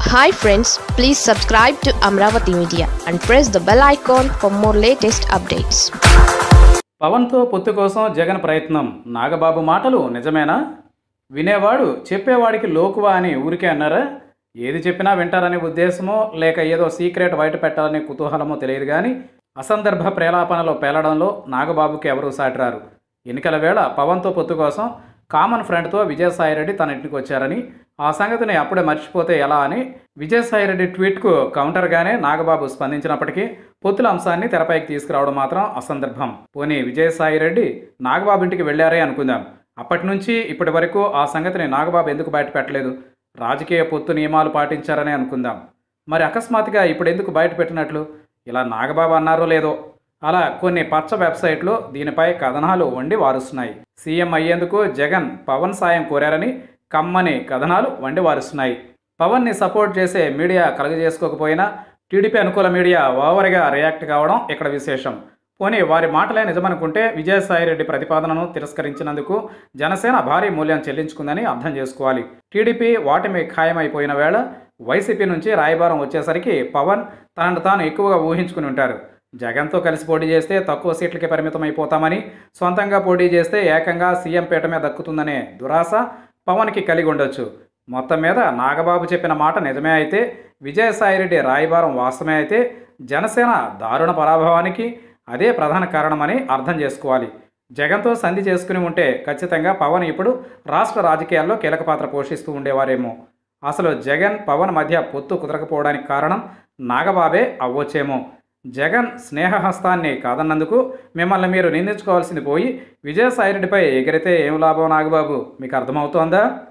hi friends please subscribe to Amaravati media and press the bell icon for more latest updates పవన్తో పొత్తు కోసం జగన్ ప్రయత్నం నాగబాబు మాటలు నిజమేనా వినేవాడు చెప్పేవాడికి లోకువా అని ఊరికే అన్నారా ఏది చెప్పినా వింటారనే ఉద్దేశమో లేక ఏదో సీక్రెట్ బయట పెట్టాలనే కుతూహలమో తెలియదు కానీ అసందర్భ ప్రేలాపనలో పేలడంలో నాగబాబుకి ఎవరూ సాటిరారు ఎన్నికల వేళ పవన్తో పొత్తు కోసం కామన్ ఫ్రెండ్తో విజయసాయిరెడ్డి తన ఇంటికి వచ్చారని ఆ సంగతిని అప్పుడే మర్చిపోతే ఎలా అని విజయసాయిరెడ్డి ట్వీట్కు కౌంటర్గానే నాగబాబు స్పందించినప్పటికీ పొత్తుల అంశాన్ని తెరపైకి తీసుకురావడం మాత్రం అసందర్భం పోనీ విజయసాయిరెడ్డి నాగబాబు ఇంటికి వెళ్ళారే అనుకుందాం అప్పటి నుంచి ఇప్పటి వరకు ఆ సంగతిని నాగబాబు ఎందుకు బయట పెట్టలేదు రాజకీయ పొత్తు నియమాలు పాటించారనే అనుకుందాం మరి అకస్మాత్తుగా ఇప్పుడు ఎందుకు బయట పెట్టినట్లు ఇలా నాగబాబు అన్నారో లేదో అలా కొన్ని పచ్చ వెబ్సైట్లు దీనిపై కథనాలు వండి వారుస్తున్నాయి సీఎం అయ్యేందుకు జగన్ పవన్ సాయం కోరారని కమ్మని కథనాలు వండి వారుస్తున్నాయి పవన్ని సపోర్ట్ చేసే మీడియా కలగజేసుకోకపోయినా టీడీపీ అనుకూల మీడియా ఓవర్గా రియాక్ట్ కావడం ఇక్కడ విశేషం పోనీ వారి మాటలే నిజమనుకుంటే విజయసాయిరెడ్డి ప్రతిపాదనను తిరస్కరించినందుకు జనసేన భారీ మూల్యం చెల్లించుకుందని అర్థం చేసుకోవాలి టీడీపీ వాటిమి ఖాయమైపోయిన వేళ వైసీపీ నుంచి రాయబారం వచ్చేసరికి పవన్ తనను తాను ఎక్కువగా ఊహించుకుని ఉంటారు జగన్తో కలిసి పోటీ చేస్తే తక్కువ సీట్లకి పరిమితం అయిపోతామని సొంతంగా పోటీ చేస్తే ఏకంగా సీఎం పీఠమే దక్కుతుందనే దురాశ పవన్కి కలిగి ఉండొచ్చు మొత్తం మీద నాగబాబు చెప్పిన మాట నిజమే అయితే విజయసాయిరెడ్డి రాయబారం వాస్తవమే అయితే జనసేన దారుణ పరాభవానికి అదే ప్రధాన కారణమని అర్థం చేసుకోవాలి జగన్తో సంధి చేసుకుని ఉంటే ఖచ్చితంగా పవన్ ఇప్పుడు రాష్ట్ర రాజకీయాల్లో కీలక పాత్ర పోషిస్తూ ఉండేవారేమో అసలు జగన్ పవన్ మధ్య పొత్తు కుదరకపోవడానికి కారణం నాగబాబే అవ్వచ్చేమో జగన్ స్నేహహస్తాన్ని కాదన్నందుకు మిమ్మల్ని మీరు నిందించుకోవాల్సింది పోయి విజయసాయిరెడ్డిపై ఎగిరితే ఏం లాభం నాగబాబు మీకు అర్థమవుతోందా